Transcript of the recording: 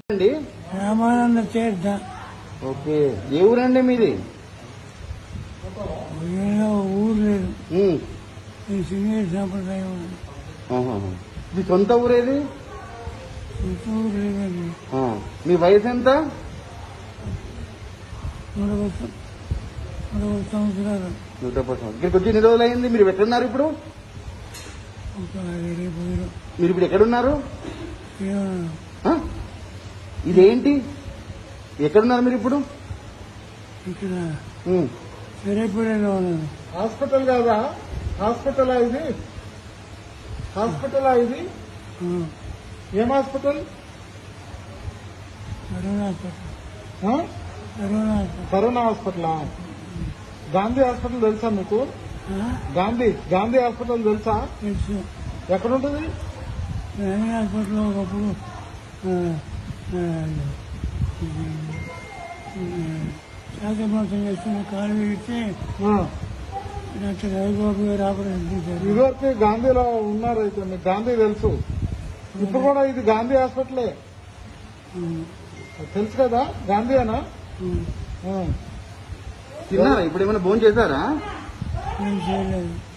అండి రామానంద తీర్థ ఓకే ఏ ఊరండి మీది ఏదో ఊరు లేదు ఉమ్. ఈ సింగేర్ సాంప్రదాయం ఉంది. ఆహాహా. మీ సొంత ఊరేది ఇంత ఊరు లేదండి ఆ. మీ వయసు ఎంత నలభై సం- నలభై సంవత్సరాలు నూట పది సంవత్సరాలు. ఇక్కడికి వచ్చి ఎన్ని రోజులు అయింది మీరు ఎక్కడున్నారు ఇప్పుడు ఒక రేపు మీరు ఇప్పుడు ఎక్కడున్నారు ఏమన్నా ఆ? ఇదేంటి ఎక్కడున్నారు మీరు ఇప్పుడు ఇక్కడ ఉమ్. సరేపల్లిలో ఉన్నాను హాస్పిటల్ కాదా హాస్పిటల్ ఇది హాస్పిటల్ ఇది ఆ, ఏం హాస్పిటల్ కరోనా హాస్పిటల్ ఆ? కరోనా హాస్పిటల్ కరోనా హాస్పిటలా గాంధీ హాస్పిటల్ తెలుసా మీకు ఆ, గాంధీ గాంధీ హాస్పిటల్ తెలుసా తెలుసు ఎక్కడ ఉంటుంది గాంధీ హాస్పిటల్లో ఒకప్పుడు ఆ, ఆ, ఇది, ఇది, శాఖమోసం చేస్తున్న కాలు విడితే ఆ. డాక్టర్ రవిబాబు గారు ఆపరేషన్ చేశారు ఇదివరకు గాంధీలో ఉన్నారు అయితే మీకు గాంధీ తెలుసు ఇప్పుడు కూడా ఇది గాంధీ హాస్పిటలే ఉమ్, తెలుసు కదా గాంధీ అనా ఉమ్, ఆ. తిన్నారా ఇప్పుడు ఏమైనా భోజనం చేశారా నేను చేయలేదు